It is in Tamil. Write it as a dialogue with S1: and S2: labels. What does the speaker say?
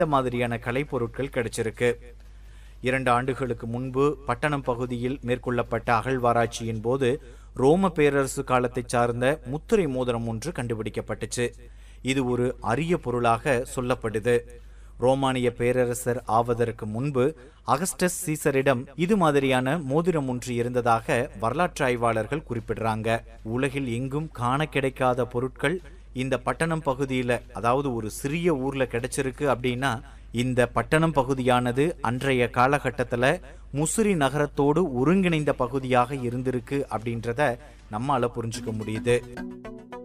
S1: இந்த மாதிரியான கலைப்பொருட்கள் கிடைச்சிருக்கு இரண்டு ஆண்டுகளுக்கு முன்பு பட்டணம் பகுதியில் மேற்கொள்ளப்பட்ட அகழ்வாராய்ச்சியின் போது ரோம பேரரசு காலத்தைச் சார்ந்த முத்திரை மோதிரம் ஒன்று கண்டுபிடிக்கப்பட்டுச்சு இது ஒரு அரிய பொருளாக சொல்லப்படுது ரோமானிய பேரரசர் ஆவதற்கு முன்பு அகஸ்டஸ் சீசரிடம் இது மாதிரியான மோதிரம் ஒன்று இருந்ததாக வரலாற்று ஆய்வாளர்கள் குறிப்பிடுறாங்க உலகில் எங்கும் காண கிடைக்காத பொருட்கள் இந்த பட்டணம் பகுதியில் அதாவது ஒரு சிறிய ஊர்ல கிடைச்சிருக்கு அப்படின்னா இந்த பட்டணம் பகுதியானது அன்றைய காலகட்டத்தில் முசிறி நகரத்தோடு ஒருங்கிணைந்த பகுதியாக இருந்திருக்கு அப்படின்றத நம்மால புரிஞ்சுக்க முடியுது